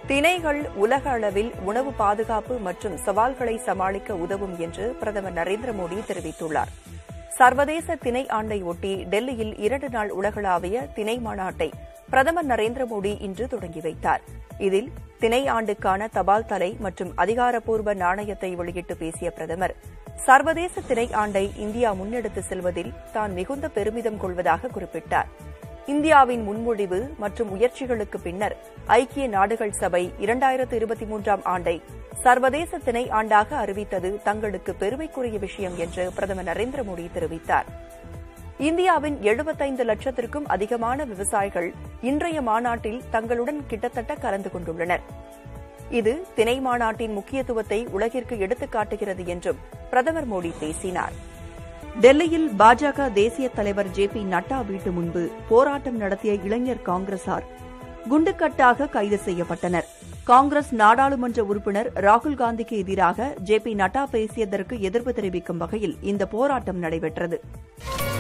திணைகள் உலக அளவில் உணவு பாதுகாப்பு மற்றும் சவால்களை சமாளிக்க உதவும் என்று பிரதமர் நரேந்திர மோடி தெரிவித்துள்ளார் சர்வதேச திணை ஆண்டை ஒட்டி டெல்லியில் இரண்டு நாள் உலகளாவிய திணை மாநாட்டை பிரதமர் நரேந்திர மோடி இன்று தொடங்கி வைத்தார் இதில் திணை ஆண்டுக்கான தபால் தலை மற்றும் அதிகாரப்பூர்வ நாணயத்தை வெளியிட்டு பேசிய பிரதமர் சர்வதேச திணை ஆண்டை இந்தியா முன்னெடுத்து செல்வதில் தான் மிகுந்த பெருமிதம் கொள்வதாக குறிப்பிட்டார் இந்தியாவின் முன்மொழிவு மற்றும் முயற்சிகளுக்கு பின்னர் ஐக்கிய நாடுகள் சபை இரண்டாயிரத்து இருபத்தி மூன்றாம் ஆண்டை சர்வதேச திணை ஆண்டாக அறிவித்தது தங்களுக்கு பெருமைக்குரிய விஷயம் என்று பிரதமர் நரேந்திர மோடி தெரிவித்தார் இந்தியாவின் எழுபத்தைந்து லட்சத்திற்கும் அதிகமான விவசாயிகள் இன்றைய மாநாட்டில் தங்களுடன் கிட்டத்தட்ட கலந்து கொண்டுள்ளனர் இது திணை மாநாட்டின் முக்கியத்துவத்தை உலகிற்கு எடுத்துக் காட்டுகிறது என்றும் பிரதமர் மோடி பேசினார் டெல்லியில் பாஜக தேசிய தலைவர் ஜே பி நட்டா வீட்டு முன்பு போராட்டம் நடத்திய இளைஞர் காங்கிரசார் குண்டுக்கட்டாக கைது செய்யப்பட்டனர் காங்கிரஸ் நாடாளுமன்ற உறுப்பினர் ராகுல் காந்திக்கு எதிராக ஜே பி நட்டா பேசியதற்கு எதிர்ப்பு தெரிவிக்கும் வகையில் இந்த போராட்டம் நடைபெற்றது